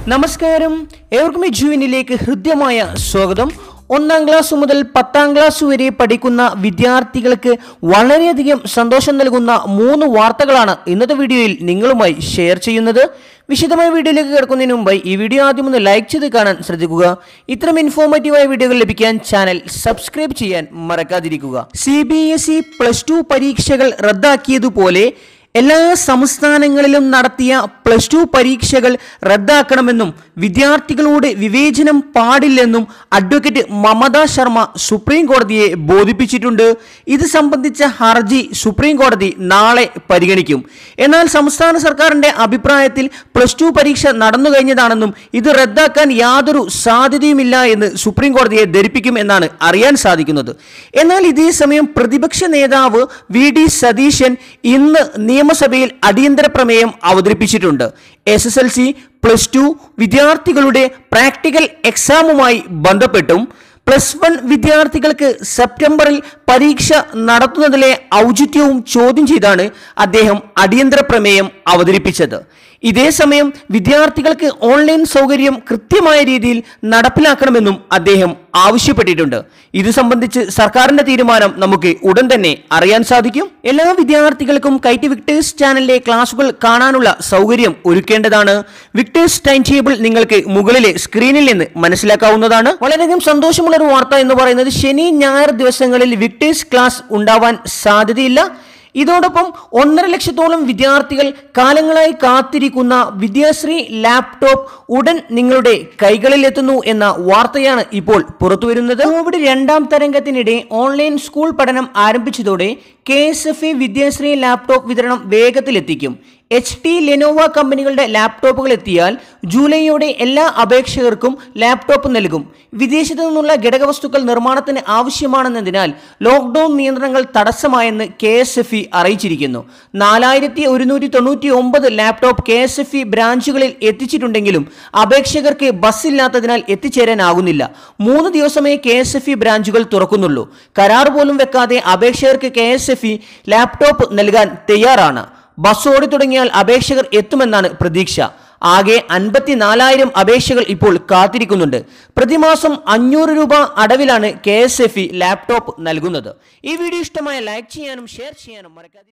നമസ്കാരം ഏവർക്കും ഈ ജൂനിലേക്ക് ഹൃദ്യമായ സ്വാഗതം ഒന്നാം ക്ലാസ് മുതൽ പത്താം ക്ലാസ് വരെ പഠിക്കുന്ന വിദ്യാർത്ഥികൾക്ക് വളരെയധികം സന്തോഷം നൽകുന്ന മൂന്ന് വാർത്തകളാണ് ഇന്നത്തെ വീഡിയോയിൽ നിങ്ങളുമായി ഷെയർ ചെയ്യുന്നത് വിശദമായ വീഡിയോയിലേക്ക് കിടക്കുന്നതിന് മുമ്പായി ഈ വീഡിയോ ആദ്യം ഒന്ന് ലൈക്ക് ചെയ്ത് കാണാൻ ശ്രദ്ധിക്കുക ഇത്തരം ഇൻഫോർമേറ്റീവായ വീഡിയോകൾ ലഭിക്കാൻ ചാനൽ സബ്സ്ക്രൈബ് ചെയ്യാൻ മറക്കാതിരിക്കുക C B S E plus two പരീക്ഷകൾ റദ്ദാക്കിയതുപോലെ എല്ലാ സംസ്ഥാനങ്ങളിലും നടത്തിയ പ്ലസ് ടു പരീക്ഷകൾ റദ്ദാക്കണമെന്നും വിദ്യാർത്ഥികളോട് വിവേചനം പാടില്ലെന്നും അഡ്വക്കേറ്റ് മമത ശർമ്മ സുപ്രീം കോടതിയെ ബോധിപ്പിച്ചിട്ടുണ്ട് ഇത് സംബന്ധിച്ച ഹർജി സുപ്രീം കോടതി നാളെ പരിഗണിക്കും എന്നാൽ സംസ്ഥാന സർക്കാരിന്റെ അഭിപ്രായത്തിൽ പ്ലസ് ടു പരീക്ഷ നടന്നു കഴിഞ്ഞതാണെന്നും ഇത് റദ്ദാക്കാൻ യാതൊരു സാധ്യതയുമില്ല എന്ന് സുപ്രീം കോടതിയെ ധരിപ്പിക്കും എന്നാണ് അറിയാൻ സാധിക്കുന്നത് എന്നാൽ ഇതേ സമയം പ്രതിപക്ഷ നേതാവ് വി ഡി സതീശൻ ഇന്ന് നിയമസഭയിൽ അടിയന്തര പ്രമേയം അവതരിപ്പിച്ചിട്ടുണ്ട് S S L C plus two വിദ്യാർത്ഥികളുടെ പ്രാക്ടിക്കൽ എക്സാമുമായി ബന്ധപ്പെട്ടും പ്ലസ് വൺ വിദ്യാർത്ഥികൾക്ക് സെപ്റ്റംബറിൽ പരീക്ഷ നടത്തുന്നതിലെ ഔചിത്യവും ചോദ്യം ചെയ്താണ് അദ്ദേഹം അടിയന്തര പ്രമേയം അവതരിപ്പിച്ചത് ഇതേസമയം വിദ്യാർത്ഥികൾക്ക് ഓൺലൈൻ സൗകര്യം കൃത്യമായ രീതിയിൽ നടപ്പിലാക്കണമെന്നും അദ്ദേഹം ആവശ്യപ്പെട്ടിട്ടുണ്ട് ഇത് സംബന്ധിച്ച് സർക്കാരിന്റെ തീരുമാനം നമുക്ക് ഉടൻ തന്നെ അറിയാൻ സാധിക്കും എല്ലാ വിദ്യാർത്ഥികൾക്കും കൈറ്റ് വിക്ടേഴ്സ് ചാനലിലെ ക്ലാസുകൾ കാണാനുള്ള സൗകര്യം ഒരുക്കേണ്ടതാണ് വിക്ടേഴ്സ് ടൈം ടേബിൾ നിങ്ങൾക്ക് മുകളിലെ സ്ക്രീനിൽ നിന്ന് മനസ്സിലാക്കാവുന്നതാണ് വളരെയധികം സന്തോഷമുള്ള ഒരു വാർത്ത എന്ന് പറയുന്നത് ശനി ഞായർ ദിവസങ്ങളിൽ വിക്ടേഴ്സ് ക്ലാസ് ഉണ്ടാവാൻ സാധ്യതയില്ല ഇതോടൊപ്പം ഒന്നര ലക്ഷത്തോളം വിദ്യാർത്ഥികൾ കാലങ്ങളായി കാത്തിരിക്കുന്ന വിദ്യാശ്രീ ലാപ്ടോപ്പ് ഉടൻ നിങ്ങളുടെ കൈകളിൽ എത്തുന്നു എന്ന വാർത്തയാണ് ഇപ്പോൾ പുറത്തുവരുന്നത് കോവിഡ് രണ്ടാം തരംഗത്തിനിടെ ഓൺലൈൻ സ്കൂൾ പഠനം ആരംഭിച്ചതോടെ K S F E Vidyashree laptop വിതരണം വേഗത്തിലെത്തിക്കും എച്ച് ടി ലെനോവ കമ്പനികളുടെ ലാപ്ടോപ്പുകൾ എത്തിയാൽ ജൂലൈയോടെ എല്ലാ അപേക്ഷകർക്കും ലാപ്ടോപ്പ് നൽകും വിദേശത്തു നിന്നുള്ള ഘടകവസ്തുക്കൾ നിർമ്മാണത്തിന് ആവശ്യമാണെന്നതിനാൽ ലോക്ക്ഡൌൺ നിയന്ത്രണങ്ങൾ തടസ്സമായെന്ന് കെ എസ് എഫ് ഇ അറിയിച്ചിരിക്കുന്നു നാലായിരത്തി ഒരുന്നൂറ്റി തൊണ്ണൂറ്റി ഒമ്പത് laptop K S F E ബ്രാഞ്ചുകളിൽ എത്തിച്ചിട്ടുണ്ടെങ്കിലും അപേക്ഷകർക്ക് ബസ്സില്ലാത്തതിനാൽ എത്തിച്ചേരാനാകുന്നില്ല മൂന്ന് ദിവസമേ കെ എസ് എഫ് ഇ ബ്രാഞ്ചുകൾ തുറക്കുന്നുള്ളൂ കരാർ പോലും വെക്കാതെ അപേക്ഷകർക്ക് K S F E laptop നൽകാൻ തയ്യാറാണ് ബസ് ഓടി തുടങ്ങിയാൽ അപേക്ഷകർ എത്തുമെന്നാണ് പ്രതീക്ഷ ആകെ അൻപത്തിനാലായിരം അപേക്ഷകൾ ഇപ്പോൾ കാത്തിരിക്കുന്നുണ്ട് പ്രതിമാസം അഞ്ഞൂറ് രൂപ അടവിലാണ് K S F E laptop നൽകുന്നത് ഈ വീഡിയോ ഇഷ്ടമായ ലൈക്ക് ചെയ്യാനും ഷെയർ ചെയ്യാനും മറക്കാതെ